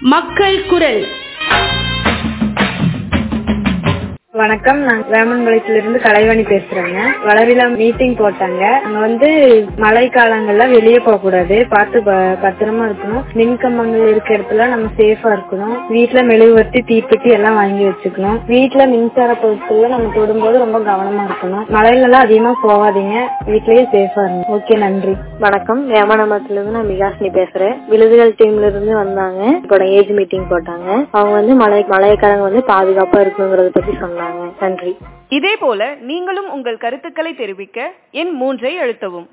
மக்கள் குரல் வணக்கம் நான் வேமன்பாளையத்துல இருந்து கலைவாணி பேசுறேங்க வளரில மீட்டிங் போட்டாங்க அங்க வந்து மழை காலங்கள்ல வெளியே போக கூடாது பார்த்து ப- பத்திரமா இருக்கணும் மின்கம்பங்கள் இருக்க இடத்துல நம்ம சேஃபா இருக்கணும் வீட்டுல மெழுகுவர்த்தி தீப்பெட்டி எல்லாம் வாங்கி வச்சுக்கணும் வீட்டுல மின்சார பொருட்கள்ல நம்ம தொடும்போது ரொம்ப கவனமா இருக்கணும் மழையில எல்லாம் அதிகமா போகாதீங்க வீட்லயே சேஃபா இருங்க ஓகே நன்றி வணக்கம் வேமனமரத்துல இருந்து நான் விகாசினி பேசுறேன் விழுதுகள் டீம்ல இருந்து வந்தாங்க இப்போட ஏஜ் மீட்டிங் போட்டாங்க அவங்க வந்து மழை மழைக்காரங்க வந்து பாதுகாப்பா இருக்குங்கிறத பத்தி சொன்னாங்க நன்றி இதேபோல நீங்களும் உங்கள் கருத்துக்களை தெரிவிக்க எண் மூன்றை அழுத்தவும்